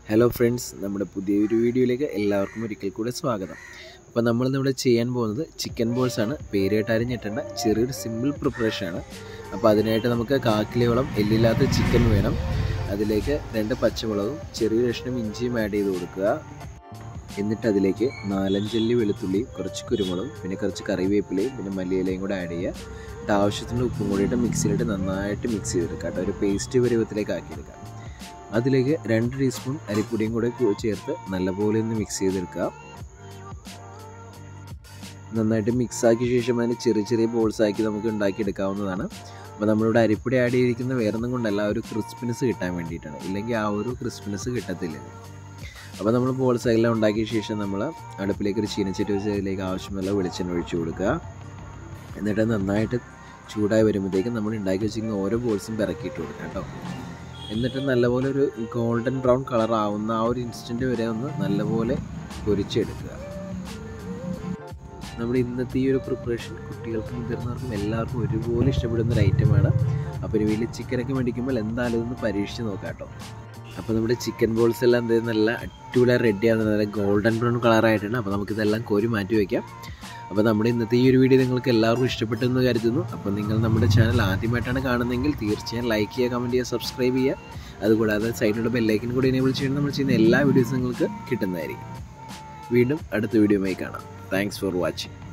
hello friends നമ്മുടെ പുതിയൊരു വീഡിയോയിലേക്ക് എല്ലാവർക്കും ഒരിക്കൽ കൂടെ സ്വാഗതം അപ്പോൾ നമ്മൾ ഇവിടെ ചെയ്യാൻ പോകുന്നത് ചിക്കൻ ബോൾസ് ആണ് പേരായിട്ട് അരിഞ്ഞിട്ടേണ്ട ചെറിയൊരു സിമ്പിൾ പ്രിപ്പറേഷനാണ് അപ്പോൾ അതിനായിട്ട് നമുക്ക് കാക്കിലോളം എല്ലില്ലാത്ത ചിക്കൻ വേണം അതിലേക്ക് രണ്ട് പച്ചമുളകും ചെറിയൊരു കഷ്ണം ഇഞ്ചിയും ആഡ് ചെയ്ത് കൊടുക്കുക എന്നിട്ട് അതിലേക്ക് നാലഞ്ചല്ലി വെളുത്തുള്ളിയും കുറച്ച് കുരുമുളകും പിന്നെ കുറച്ച് കറിവേപ്പിലയും പിന്നെ മല്ലിയിലയും കൂടെ ആഡ് ചെയ്യുക എന്നിട്ട് ആവശ്യത്തിന് ഉപ്പും കൂടിയിട്ട് മിക്സിയിലിട്ട് നന്നായിട്ട് മിക്സ് ചെയ്തെടുക്കുക കേട്ടോ ഒരു പേസ്റ്റ് പരുവത്തിലേക്ക് ആക്കിയെടുക്കുക അതിലേക്ക് രണ്ട് ടീസ്പൂൺ അരിപ്പൊടിയും കൂടെ ചേർത്ത് നല്ലപോലെ ഒന്ന് മിക്സ് ചെയ്തെടുക്കുക നന്നായിട്ട് മിക്സ് ആക്കിയ ശേഷം അതിന് ചെറിയ ചെറിയ ബോൾസ് ആക്കി നമുക്ക് ഉണ്ടാക്കിയെടുക്കാവുന്നതാണ് അപ്പോൾ നമ്മളിവിടെ അരിപ്പൊടി ആഡ് ചെയ്തിരിക്കുന്ന വേറൊന്നും കൊണ്ടല്ല ആ ഒരു ക്രിസ്പിനെസ് കിട്ടാൻ വേണ്ടിയിട്ടാണ് ഇല്ലെങ്കിൽ ആ ഒരു ക്രിസ്പിനെസ് കിട്ടത്തില്ല അപ്പോൾ നമ്മൾ ബോൾസ് എല്ലാം ഉണ്ടാക്കിയ ശേഷം നമ്മൾ അടുപ്പിലേക്ക് ഒരു ചീനച്ചട്ടി വെച്ച് അതിലേക്ക് ആവശ്യമുള്ള വെളിച്ചെണ്ണ ഒഴിച്ചു കൊടുക്കുക എന്നിട്ട് നന്നായിട്ട് ചൂടായി വരുമ്പോഴത്തേക്കും നമ്മൾ ഉണ്ടാക്കി വെച്ചിരിക്കുന്ന ഓരോ ബോൾസും പിറക്കിയിട്ട് കൊടുക്കുക കേട്ടോ എന്നിട്ട് നല്ലപോലെ ഒരു ഗോൾഡൻ ബ്രൗൺ കളർ ആവുന്ന ആ ഒരു ഇൻസ്റ്റൻറ്റ് വരെ ഒന്ന് നല്ലപോലെ പൊരിച്ചെടുക്കുക നമ്മുടെ ഇന്നത്തെ ഈ ഒരു പ്രിപ്പറേഷൻ കുട്ടികൾക്കും മുതിർന്നവർക്കും എല്ലാവർക്കും ഒരുപോലെ ഇഷ്ടപ്പെടുന്ന ഒരു ഐറ്റമാണ് അപ്പോൾ ഒരു വലിയ ചിക്കനൊക്കെ മേടിക്കുമ്പോൾ എന്തായാലും ഇതൊന്ന് പരീക്ഷിച്ച് നോക്കാം കേട്ടോ അപ്പോൾ നമ്മുടെ ചിക്കൻ ബോൾസ് എല്ലാം എന്ത് നല്ല അടിപൊളിയായി റെഡി ആകുന്നത് നല്ല ഗോൾഡൻ ബ്രൗൺ കളറായിട്ടുണ്ട് അപ്പോൾ നമുക്കിതെല്ലാം കോരി മാറ്റി വയ്ക്കാം അപ്പോൾ നമ്മുടെ ഇന്നത്തെ ഈ ഒരു വീഡിയോ നിങ്ങൾക്ക് എല്ലാവർക്കും ഇഷ്ടപ്പെട്ടെന്ന് കരുതുന്നു അപ്പോൾ നിങ്ങൾ നമ്മുടെ ചാനൽ ആദ്യമായിട്ടാണ് കാണുന്നതെങ്കിൽ തീർച്ചയായും ലൈക്ക് ചെയ്യുക കമൻറ്റ് ചെയ്യുക സബ്സ്ക്രൈബ് ചെയ്യുക അതുകൂടാതെ സൈഡിലുള്ള ബെല്ലൈക്കൻ കൂടി എനേബിൾ ചെയ്യണം നമ്മൾ ചെയ്യുന്ന എല്ലാ വീഡിയോസും നിങ്ങൾക്ക് കിട്ടുന്നതായിരിക്കും വീണ്ടും അടുത്ത വീഡിയോയുമായി കാണാം താങ്ക്സ് ഫോർ വാച്ചിങ്